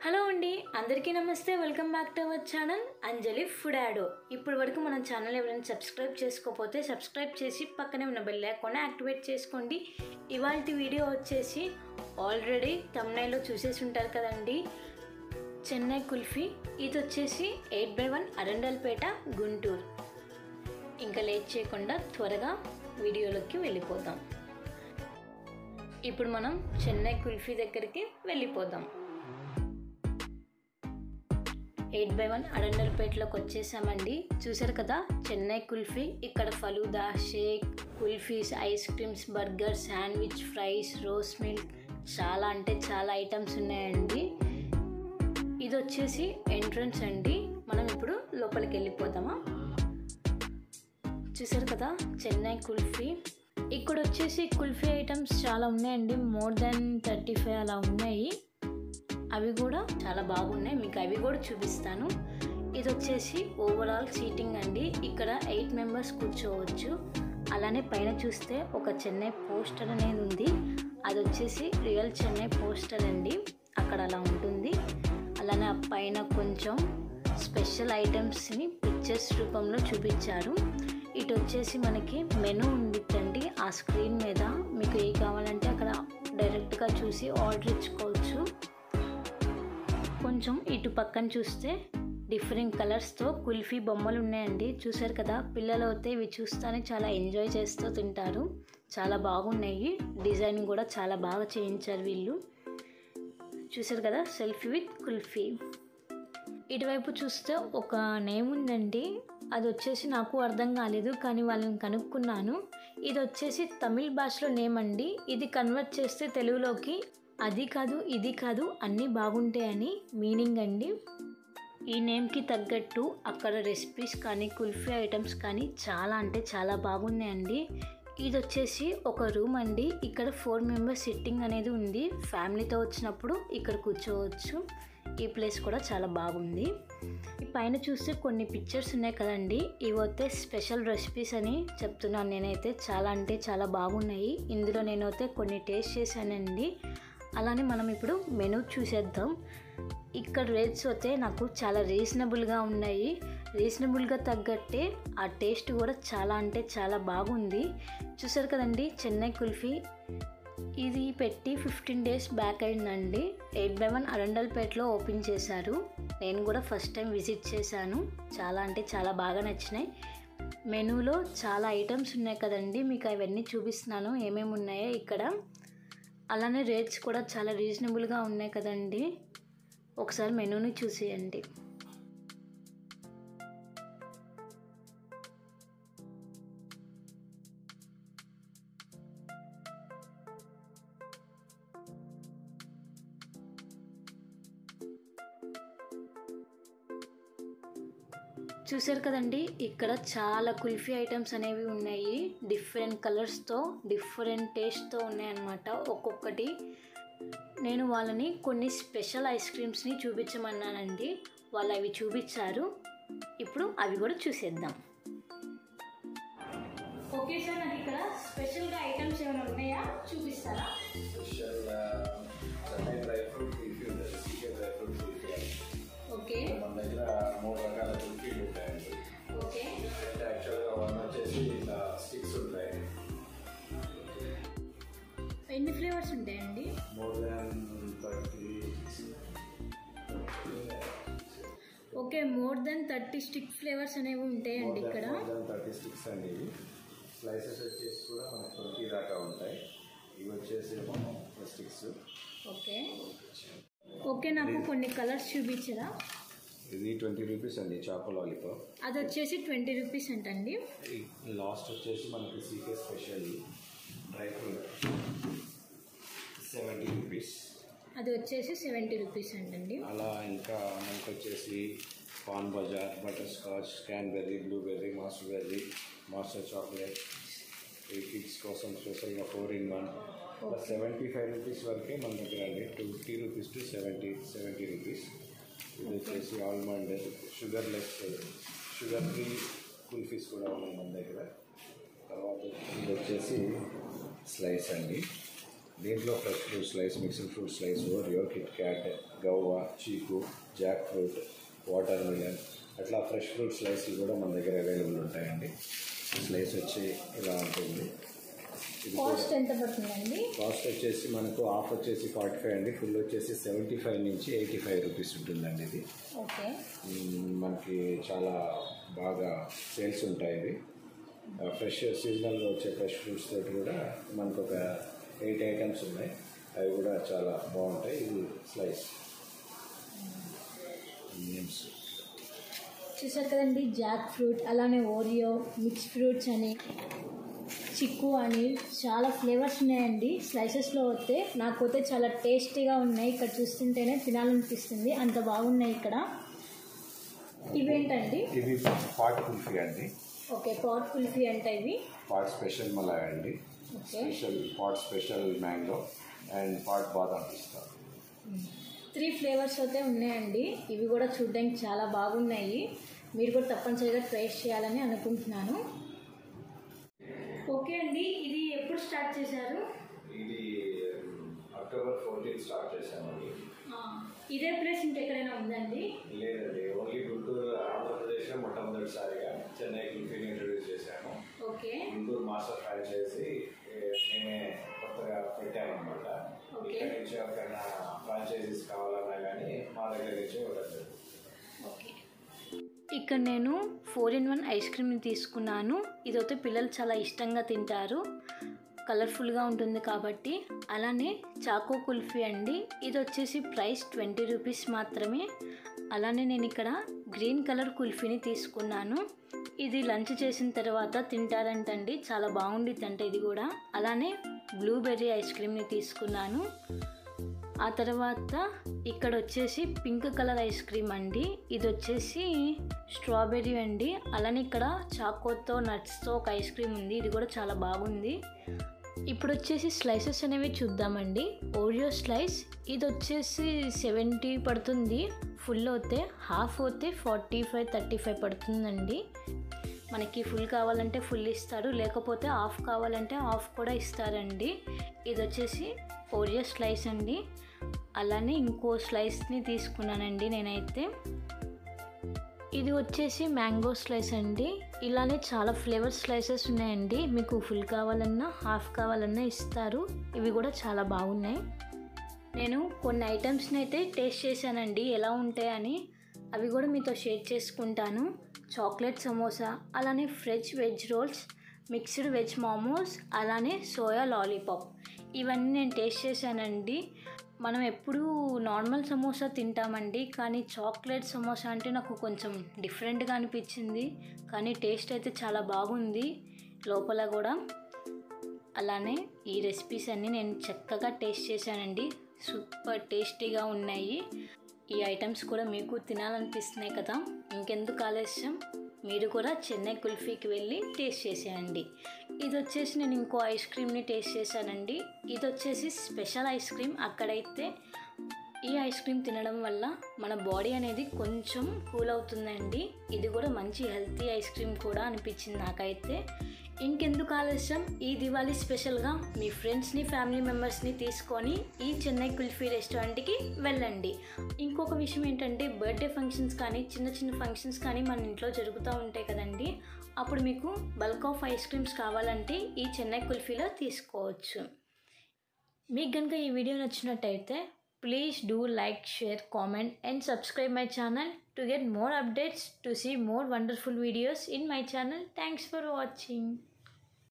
Hello అండి అందరికీ నమస్తే welcome back to our channel Anjali food యాడో ఇప్పటి వరకు మన ఛానల్ ఎవరైనా సబ్స్క్రైబ్ చేసుకోకపోతే సబ్స్క్రైబ్ చేసి పక్కనే ఉన్న బెల్ ఐకాన్ యాక్టివేట్ చేసుకోండి ఇవాళ వీడియో వచ్చేసి ఆల్రెడీ తమ్నైలో చూసేసి ఉంటారు కదండి చెన్నై కుల్ఫీ ఇది వచ్చేసి eight by one Arundelpet Guntur ఇంకా లేట్ చేయకుండా త్వరగా వీడియోలోకి వెళ్ళిపోదాం ఇప్పుడు మనం చెన్నై కుల్ఫీ దగ్గరికి వెళ్ళిపోదాం ఎయిట్ బై వన్ అడండల్పేటలోకి వచ్చేసామండి చూసారు కదా చెన్నై కుల్ఫీ ఇక్కడ falooda shake kulfis ice creams burger sandwich fries rose milk చాలా అంటే చాలా ఐటమ్స్ ఉన్నాయండి ఇది వచ్చేసి ఎంట్రన్స్ అండి మనం ఇప్పుడు లోపలికి వెళ్ళిపోతామా చూసారు కదా చెన్నై కుల్ఫీ ఇక్కడ వచ్చేసి కుల్ఫీ ఐటమ్స్ చాలా ఉన్నాయండి మోర్ దెన్ థర్టీ ఫైవ్ అలా ఉన్నాయి అవి కూడా చాలా బాగున్నాయి మీకు అవి కూడా చూపిస్తాను ఇది వచ్చేసి ఓవరాల్ సీటింగ్ అండి ఇక్కడ ఎయిట్ మెంబర్స్ కూర్చోవచ్చు అలానే పైన చూస్తే ఒక చెన్నై పోస్టర్ అనేది ఉంది అది వచ్చేసి రియల్ చెన్నై పోస్టర్ అండి అక్కడ అలా ఉంటుంది అలానే ఆ పైన కొంచెం స్పెషల్ ఐటమ్స్ని పిక్చర్స్ రూపంలో చూపించారు ఇటు వచ్చేసి మనకి మెనూ ఉండిద్దండి ఆ స్క్రీన్ మీద మీకు ఏ కావాలంటే అక్కడ డైరెక్ట్గా చూసి ఆర్డర్ ఇచ్చుకోవచ్చు కొంచెం ఇటు పక్కన చూస్తే డిఫరెంట్ కలర్స్తో కుల్ఫీ బొమ్మలు ఉన్నాయండి చూసారు కదా పిల్లలు అయితే ఇవి చూస్తానే చాలా ఎంజాయ్ చేస్తూ తింటారు చాలా బాగున్నాయి డిజైన్ కూడా చాలా బాగా చేయించారు వీళ్ళు చూసారు కదా సెల్ఫీ విత్ కుల్ఫీ ఇటువైపు చూస్తే ఒక నేమ్ ఉందండి అది వచ్చేసి నాకు అర్థం కాలేదు కానీ వాళ్ళని కనుక్కున్నాను ఇది వచ్చేసి తమిళ్ భాషలో నేమ్ అండి ఇది కన్వర్ట్ చేస్తే తెలుగులోకి అది కాదు ఇది కాదు అన్నీ బాగుంటాయని మీనింగ్ అండి ఈ నేమ్కి తగ్గట్టు అక్కడ రెసిపీస్ కానీ కుల్ఫీ ఐటమ్స్ కానీ చాలా అంటే చాలా బాగున్నాయండి ఇది వచ్చేసి ఒక రూమ్ అండి ఇక్కడ ఫోర్ మెంబర్స్ సిట్టింగ్ అనేది ఉంది ఫ్యామిలీతో వచ్చినప్పుడు ఇక్కడ కూర్చోవచ్చు ఈ ప్లేస్ కూడా చాలా బాగుంది ఈ పైన చూస్తే కొన్ని పిక్చర్స్ ఉన్నాయి కదండి ఇవి అయితే స్పెషల్ రెసిపీస్ అని చెప్తున్నాను నేనైతే చాలా అంటే చాలా బాగున్నాయి ఇందులో నేనైతే కొన్ని టేస్ట్ చేశానండి అలానే మనం ఇప్పుడు మెనూ చూసేద్దాం ఇక్కడ రేట్స్ అయితే నాకు చాలా రీజనబుల్గా ఉన్నాయి రీజనబుల్గా తగ్గట్టే ఆ టేస్ట్ కూడా చాలా అంటే చాలా బాగుంది చూసారు కదండి చెన్నై కుల్ఫీ ఇది పెట్టి ఫిఫ్టీన్ డేస్ బ్యాక్ అయిందండి ఎయిట్ బై వన్ అరండల్పేటలో ఓపెన్ చేశారు నేను కూడా ఫస్ట్ టైం విజిట్ చేశాను చాలా అంటే చాలా బాగా నచ్చినాయి మెనూలో చాలా ఐటమ్స్ ఉన్నాయి కదండి మీకు అవన్నీ చూపిస్తున్నాను ఏమేమి ఉన్నాయో ఇక్కడ అలానే రేట్స్ కూడా చాలా రీజనబుల్గా ఉన్నాయి కదండి ఒకసారి మెనూని చూసేయండి చూసారు కదండి ఇక్కడ చాలా కుల్ఫీ ఐటమ్స్ అనేవి ఉన్నాయి డిఫరెంట్ కలర్స్తో డిఫరెంట్ టేస్ట్తో ఉన్నాయన్నమాట ఒక్కొక్కటి నేను వాళ్ళని కొన్ని స్పెషల్ ఐస్ క్రీమ్స్ని చూపించమన్నానండి వాళ్ళు అవి చూపించారు ఇప్పుడు అవి కూడా చూసేద్దాం ఓకే సార్ నాకు ఇక్కడ స్పెషల్గా ఐటమ్స్ ఏమైనా ఉన్నాయా చూపిస్తారా special Chennai dry fruit kulfi ఉంటుంది సీకే డ్రై ఫ్రూట్ కుల్ఫీ అని ఓకే మన దగ్గర మూడు రకాల కుల్ఫీలు ఉంటాయండి ఓకే అంటే యాక్చువల్గా వన్ వచ్చేసి ఇట్లా స్టిక్స్ ఉంటాయి ఎన్ని ఫ్లేవర్స్ ఉంటాయండి more than thirty okay more than thirty stick flavours అనేవి ఉంటాయండి ఇక్కడ మోర్ దాన్ థర్టీ స్టిక్స్ అండి ఇవి స్లైసెస్ వచ్చేసి కూడా మనకు ట్వంటీ దాకా ఉంటాయి ఇవి వచ్చేసి స్టిక్స్ ఓకే ఓకే నాకు కొన్ని కలర్స్ చూపించరా ఇది ట్వంటీ రూపీస్ అండి చాకో లాలీపాప్ అది వచ్చేసి ట్వంటీ రూపీస్ అంటండి లాస్ట్ వచ్చేసి మనకి CK special dry fruit seventy rupees అది వచ్చేసి సెవెంటీ రూపీస్ అంటండి అలా ఇంకా మనకు వచ్చేసి paan bazaar butterscotch cranberry blueberry master berry master chocolate ఈ కిడ్స్ కోసం స్పెషల్గా four in one plus seventy five rupees వరకే మన దగ్గర అండి two fifty rupees to seventy seventy rupees ఇది వచ్చేసి almond sugarless sugar free kulfis కూడా ఉన్నాయి మన దగ్గర తర్వాత ఇది వచ్చేసి స్లైస్ అండి దీంట్లో fresh fruit slice mixed fruit slice Oreo kit kat guava chiku jackfruit watermelon అట్లా ఫ్రెష్ ఫ్రూట్ స్లైస్లు కూడా మన దగ్గర అవైలబుల్ ఉంటాయండి స్లైస్ వచ్చి ఇలా ఉంటుంది ఇది కూడా కాస్ట్ ఎంత పడుతుందండి కాస్ట్ వచ్చేసి మనకు ఆఫ్ వచ్చేసి ఫార్టీ ఫైవ్ అండి ఫుల్ వచ్చేసి సెవెంటీ ఫైవ్ నుంచి ఎయిటీ ఫైవ్ రూపీస్ ఉంటుందండి ఇది ఓకే మ్మ్, మనకి చాలా బాగా సేల్స్ ఉంటాయి ఇవి ఫ్రెష్ సీజనల్గా వచ్చే ఫ్రెష్ ఫ్రూట్స్ తోటి కూడా మనకు ఒక ఎయిట్ ఐటమ్స్ ఉన్నాయి అవి కూడా చాలా బాగుంటాయి ఇది స్లైస్ నేమ్స్ చూసారు కదండి జాక్ ఫ్రూట్ అలానే ఓరియో మిక్స్ ఫ్రూట్స్ అని చిక్కు అని చాలా ఫ్లేవర్స్ ఉన్నాయండి స్లైసెస్లో వస్తే నాకైతే చాలా టేస్టీగా ఉన్నాయి ఇక్కడ చూస్తుంటేనే తినాలనిపిస్తుంది అంత బాగున్నాయి ఇక్కడ ఇవేంటండి ఇవి పాట్ కుల్ఫీ అండి ఓకే పాట్ కుల్ఫీ అంటే ఇవి పాట్ స్పెషల్ మలాయ్ అండి okay special pot special mango and pot badam pista three flavours అయితే ఉన్నాయండి ఇవి కూడా చూడడానికి చాలా బాగున్నాయి మీరు కూడా తప్పనిసరిగా ట్రై చేయాలని అనుకుంటున్నాను ఓకే అండి ఇది ఎప్పుడు స్టార్ట్ చేశారు ఇది అక్టోబర్ ఫోర్టీన్ స్టార్ట్ చేశామండి ఆ, ఇదే ప్లేస్ ఇంకెక్కడైనా ఉందండి లేదండి ఓన్లీ గుంటూరు ఆంధ్రప్రదేశ్లో మొట్టమొదటిసారిగా చెన్నై కుల్ఫీని ఇంట్రడ్యూస్ చేశాము ఓకే గుంటూరు మాస్టర్ ఫ్రాంచైజీ ఏ, మేమే కొత్తగా పెట్టామన్నమాట Okay. ఇక్కడ నుంచి ఎవరికైనా ఫ్రాంచైజీస్ కావాలన్నా కానీ మా దగ్గర నుంచి ఇవ్వడం జరుగుతుంది ఓకే ఇక్కడ నేను ఫోర్ ఇన్ వన్ ఐస్ క్రీమ్ని తీసుకున్నాను ఇదైతే పిల్లలు చాలా ఇష్టంగా తింటారు కలర్ఫుల్గా ఉంటుంది కాబట్టి అలానే చాకో కుల్ఫీ అండి ఇది వచ్చేసి ప్రైస్ ట్వంటీ రూపీస్ మాత్రమే అలానే నేను ఇక్కడ గ్రీన్ కలర్ కుల్ఫీని తీసుకున్నాను ఇది లంచ్ చేసిన తర్వాత తింటారంటండి చాలా బాగుండిద్ది అంటే ఇది కూడా అలానే బ్లూబెర్రీ ఐస్ క్రీమ్ని తీసుకున్నాను ఆ తర్వాత ఇక్కడ వచ్చేసి పింక్ కలర్ ఐస్ క్రీమ్ అండి ఇది వచ్చేసి స్ట్రాబెర్రీ అండి అలానే ఇక్కడ చాకోతో నట్స్తో ఒక ఐస్ క్రీమ్ ఉంది ఇది కూడా చాలా బాగుంది ఇప్పుడు వచ్చేసి స్లైసెస్ అనేవి చూద్దామండి ఓరియో స్లైస్ ఇది వచ్చేసి సెవెంటీ పడుతుంది ఫుల్ అవుతే హాఫ్ అవుతే ఫార్టీ ఫైవ్ థర్టీ ఫైవ్ పడుతుందండి మనకి ఫుల్ కావాలంటే ఫుల్ ఇస్తారు లేకపోతే హాఫ్ కావాలంటే హాఫ్ కూడా ఇస్తారండి ఇది వచ్చేసి ఓరియో స్లైస్ అండి అలానే ఇంకో స్లైస్ని తీసుకున్నానండి నేనైతే ఇది వచ్చేసి మ్యాంగో స్లైస్ అండి ఇలానే చాలా ఫ్లేవర్ స్లైసెస్ ఉన్నాయండి మీకు ఫుల్ కావాలన్నా హాఫ్ కావాలన్నా ఇస్తారు ఇవి కూడా చాలా బాగున్నాయి నేను కొన్ని ఐటమ్స్ని అయితే టేస్ట్ చేశానండి ఎలా ఉంటాయని అవి కూడా మీతో షేర్ చేసుకుంటాను చాక్లెట్ సమోసా అలానే fresh veg rolls mixed veg momos అలానే సోయా లాలీపాప్ ఇవన్నీ నేను టేస్ట్ చేశానండి మనం ఎప్పుడూ నార్మల్ సమోసా తింటామండి కానీ చాక్లెట్ సమోసా అంటే నాకు కొంచెం డిఫరెంట్గా అనిపించింది కానీ టేస్ట్ అయితే చాలా బాగుంది లోపల కూడా అలానే ఈ రెసిపీస్ అన్నీ నేను చక్కగా టేస్ట్ చేశానండి సూపర్ టేస్టీగా ఉన్నాయి ఈ ఐటమ్స్ కూడా మీకు తినాలనిపిస్తున్నాయి కదా ఇంకెందుకు ఆలస్యం మీరు కూడా చెన్నై కుల్ఫీకి వెళ్ళి టేస్ట్ చేసేయండి ఇది వచ్చేసి నేను ఇంకో ఐస్ క్రీమ్ని టేస్ట్ చేశానండి ఇది వచ్చేసి స్పెషల్ ఐస్ క్రీమ్ అక్కడైతే ఈ ఐస్ క్రీమ్ తినడం వల్ల మన బాడీ అనేది కొంచెం కూల్ అవుతుందండి ఇది కూడా మంచి హెల్తీ ఐస్ క్రీమ్ కూడా అనిపించింది నాకైతే ఇంకెందుకు ఆలస్యం ఈ దివాళీ స్పెషల్గా మీ ఫ్రెండ్స్ని ఫ్యామిలీ మెంబర్స్ని తీసుకొని ఈ చెన్నై కుల్ఫీ రెస్టారెంట్కి వెళ్ళండి ఇంకొక విషయం ఏంటంటే బర్త్డే ఫంక్షన్స్ కానీ చిన్న చిన్న ఫంక్షన్స్ కానీ మన ఇంట్లో జరుగుతూ ఉంటాయి కదండి అప్పుడు మీకు బల్క్ ఆఫ్ ఐస్ క్రీమ్స్ కావాలంటే ఈ చెన్నై కుల్ఫీలో తీసుకోవచ్చు మీకు కనుక ఈ వీడియో నచ్చినట్టయితే please do like share comment and subscribe my channel to get more updates, to see more wonderful videos in my channel. Thanks for watching.